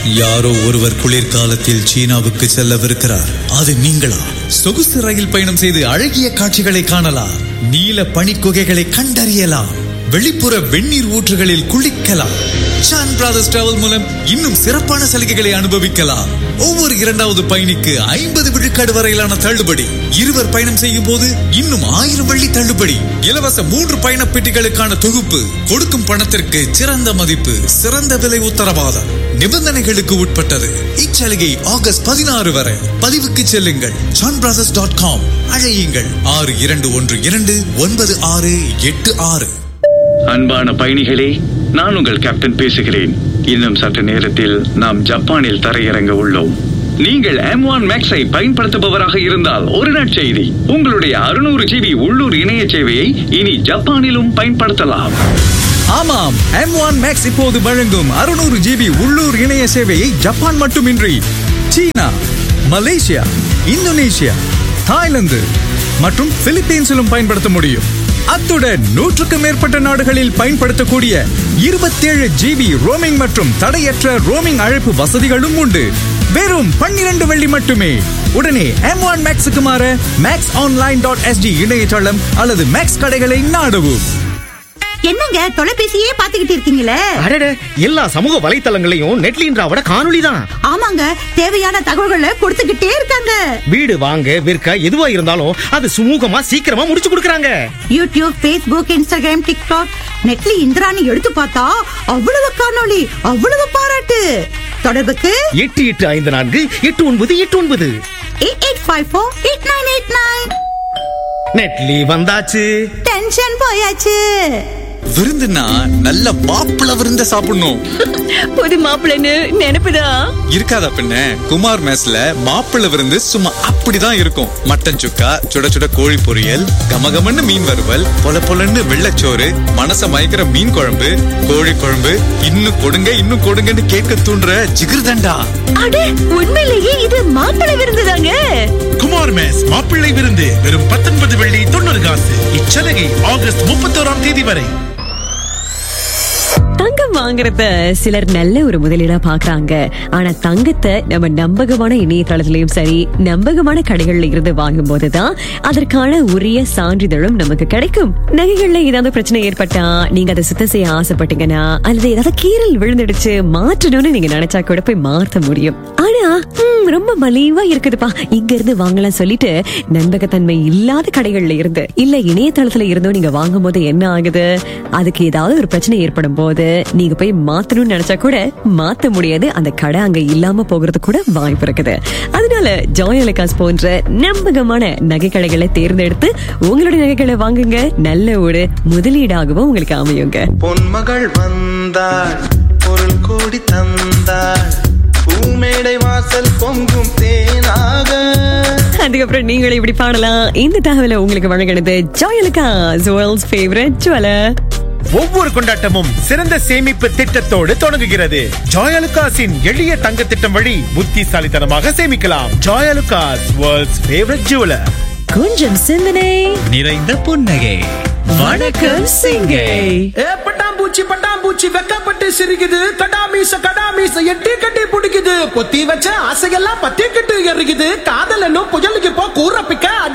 யாரோ ஒருவர் குளிர்காலத்தில் சீனாவுக்கு செல்லவிருக்கிறார் அது நீங்களா சொகுசு ரயில் பயணம் செய்து அழகிய காட்சிகளை காணலாம் நீல பனிக்குகைகளை கண்டறியலாம் வெளிப்புற வெந்நீர் ஊற்றுகளில் குளிக்கலாம் சான் பிரதர்ஸ் டிராவல் மூலம் இன்னும் சிறப்பான சலுகைகளை அனுபவிக்கலாம் ஒவ்வொரு இரண்டாவது பயணிக்கு ஐம்பது விழுக்காடு வரையிலான தள்ளுபடி இருவர் பயணம் செய்யும் போது இன்னும் ஆயிரம் வள்ளி தள்ளுபடி இலவச மூன்று பயண பெட்டிகளுக்கான தொகுப்பு கொடுக்கும் பணத்திற்கு சிறந்த மதிப்பு சிறந்த விலை உத்தரவாதம் நிபந்தனைகளுக்கு உட்பட்டது இச்சலுகை ஆகஸ்ட் பதினாறு வரை பதிவுக்கு செல்லுங்கள் சான் பிரதர்ஸ் டாட் காம் அழையுங்கள் ஆறு இரண்டு ஒன்று இரண்டு ஒன்பது ஆறு எட்டு ஆறு அன்பான பயணிகளே நான் உங்கள் கேப்டன் பேசுகிறேன் இன்னும் சற்று நேரத்தில் நாம் ஜப்பானில் தரையிறங்க உள்ளோம் நீங்கள் M1 மேக்ஸை பயன்படுத்துபவராக இருந்தால் ஒரு நற்செய்தி உங்களுடைய அறுநூறு ஜிபி உள்ளூர் இணைய சேவையை இனி ஜப்பானிலும் பயன்படுத்தலாம் ஆமாம் M1 மேக்ஸ் இப்போது வழங்கும் அறுநூறு ஜிபி உள்ளூர் இணைய சேவையை ஜப்பான் மட்டுமின்றி சீனா மலேசியா இந்தோனேஷியா தாய்லாந்து மற்றும் பிலிப்பீன்ஸிலும் பயன்படுத்த முடியும் அத்துடன் நூற்றுக்கும் மேற்பட்ட நாடுகளில் பயன்படுத்தக்கூடிய இருபத்தேழு ஜிபி ரோமிங் மற்றும் தடையற்ற ரோமிங் அழைப்பு வசதிகளும் உண்டு வெறும் பன்னிரண்டு வெள்ளி மட்டுமே உடனே M1 மேக்ஸுக்கு மாற மேக்ஸ் ஆன்லைன் டாட் எஸ்டி இணையதளம் அல்லது மேக்ஸ் கடைகளை நாடவும் என்னங்க தொலைபேசியே பாத்துக்கிட்டு இருக்கீங்களே அடட எல்லா சமூக வலைத்தளங்களையும் நெட்லின்றாவோட காணொளி தான் ஆமாங்க தேவையான தகவல்களை கொடுத்துக்கிட்டே இருக்காங்க வீடு வாங்க விற்க எதுவா இருந்தாலும் அது சுமூகமா சீக்கிரமா முடிச்சு கொடுக்கறாங்க யூடியூப் ஃபேஸ்புக் இன்ஸ்டாகிராம் டிக்டாக் நெட்லி இந்திராணி எடுத்து பார்த்தா அவ்வளவு காணொளி அவ்வளவு பாராட்டு தொடர்புக்கு எட்டு எட்டு ஐந்து நான்கு எட்டு ஒன்பது எட்டு ஒன்பது eight eight five four eight nine eight nine நெட்லி வந்தாச்சு டென்ஷன் போயாச்சு விருந்துனா நல்ல மாப்பிள விருந்த சாப்பிடணும் புது மாப்பிள்ளைன்னு நினைப்புதான் இருக்காதா பின்ன குமார் மேஸ்ல மாப்பிள்ளை விருந்து சும்மா அப்படிதான் இருக்கும் மட்டன் சுக்கா சுட சுட கோழி பொரியல் கமகமன்னு மீன் வறுவல் பொல பொலன்னு வெள்ளச்சோறு மனச மயக்கிற மீன் குழம்பு கோழி குழம்பு இன்னும் கொடுங்க இன்னும் கொடுங்கன்னு கேட்க தூண்டுற ஜிகிர்தண்டா அட உண்மையிலேயே இது மாப்பிள்ளை விருந்துதாங்க குமார் மேஸ் மாப்பிள்ளை விருந்து வெறும் பத்தொன்பது வெள்ளி தொண்ணூறு காசு இச்சலுகை ஆகஸ்ட் முப்பத்தோராம் தேதி வரை தங்கம் வாங்குறத சிலர் நல்ல ஒரு முதலீடா பாக்குறாங்க ஆனா தங்கத்தை நம்ம நம்பகமான இணையதளத்திலயும் சரி நம்பகமான கடைகள்ல இருந்து வாங்கும் போதுதான் அதற்கான உரிய சான்றிதழும் நமக்கு கிடைக்கும் நகைகள்ல ஏதாவது பிரச்சனை ஏற்பட்டா நீங்க அதை சுத்தம் செய்ய ஆசைப்பட்டீங்கன்னா அல்லது ஏதாவது கீரல் விழுந்துடுச்சு மாற்றணும்னு நீங்க நினைச்சா கூட போய் மாற்ற முடியும் ஆனா ஹம், ரொம்ப மலிவா இருக்குதுப்பா இங்க இருந்து வாங்கலாம் சொல்லிட்டு நம்பகத்தன்மை இல்லாத கடைகள்ல இருந்து இல்ல இணையதளத்துல இருந்தோ நீங்க வாங்கும் போது என்ன ஆகுது அதுக்கு ஏதாவது ஒரு பிரச்சனை ஏற்படும் போது நீங்க போய் மாத்தணும்னு நினைச்சா கூட மாத்த முடியாது அந்த கடை அங்க இல்லாம போகிறது கூட வாய்ப்பு இருக்குது அதனால ஜாய் அலகாஸ் போன்ற நம்பகமான நகை கடைகளை தேர்ந்தெடுத்து உங்களுடைய நகைகளை வாங்குங்க நல்ல ஒரு முதலீடாகவும் உங்களுக்கு அமையுங்க பொன்மகள் வந்தாள் பொருள் கோடி தந்தாள் பூமேடை வாசல் பொங்கும் தேனாக அதுக்கப்புறம் நீங்களும் இப்படி பாடலாம் இந்த தகவலை உங்களுக்கு வழங்கினது Joy Alukkas world's favourite jeweller ஒவ்வொரு கொண்டாட்டமும் சிறந்த சேமிப்பு திட்டத்தோடு தொடங்குகிறது ஜாயலுகாஸின் எளிய தங்க திட்டம் வழி புத்திசாலித்தனமாக சேமிக்கலாம் ஜாயலுகாஸ் வேர்ல்ட்ஸ் ஃபேவரட் ஜுவலர் கொஞ்சம் சிந்தனை நிறைந்த புன்னகை வணக்கம் சிங்கை ஏ பட்டாம்பூச்சி பட்டாம்பூச்சி வெக்கப்பட்டு சிரிக்குது கடாமீச கடாமீச எட்டி கட்டி பிடிக்குது பொத்தி வச்ச ஆசையெல்லாம் பத்தி கிட்டு எறிக்குது காதல் என்னும் புயலுக்கு போ கூற பிக்க அடி